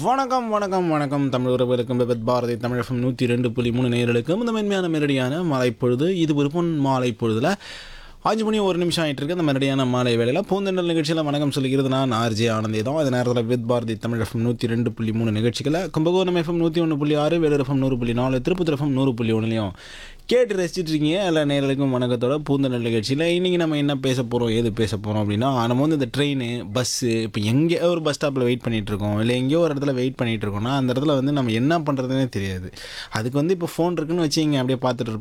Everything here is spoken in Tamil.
வணக்கம் வணக்கம் வணக்கம் தமிழ் உறவுகளுக்கும் விபத் பாரதி தமிழகம் நூற்றி ரெண்டு புள்ளி மூணு நேர்களுக்கும் இந்த மென்மையான மெரடியான மாலை பொழுது இது ஒரு பொன் மாலை பொழுதில் அஞ்சு மணி ஒரு நிமிஷம் ஆகிட்டு இருக்கு அந்த மெரடியான மாலை வேளையில் பூந்தெண்டல் நிகழ்ச்சியில் வணக்கம் சொல்லிக்கிறது நான் ஆர்ஜே ஆனந்தே தான் அது நேரத்தில் வித் பாரதி தமிழ் எஃப்எம் நூற்றி ரெண்டு புள்ளி மூணு நிகழ்ச்சிகளை கும்பகோணம் எஃப்எம் நூற்றி ஒன்று புள்ளி ஆறு வேலூர் எஃப்எம் நூறு புள்ளி நாலு திருப்பத்தூர் எஃப்எம் நூறு புள்ளி ஒன்றுலையும் கேட்டு ரசிச்சிட்டு இருக்கீங்க எல்லா நேர்களுக்கும் வணக்கத்தோட பூந்தெண்டல் நிகழ்ச்சியில் இன்றைக்கி நம்ம என்ன பேச போகிறோம் ஏது பேச போகிறோம் அப்படின்னா நம்ம வந்து இந்த ட்ரெயின் பஸ்ஸு இப்போ எங்கே ஒரு பஸ் ஸ்டாப்பில் வெயிட் பண்ணிட்டு இருக்கோம் இல்லை எங்கேயோ ஒரு இடத்துல வெயிட் பண்ணிட்டு இருக்கோம்னா அந்த இடத்துல வந்து நம்ம என்ன பண்ணுறதுனே தெரியாது அதுக்கு வந்து இப்போ ஃபோன் இருக்குன்னு வச்சுங்க அப்படியே பார்த்துட்டு இருப்போம்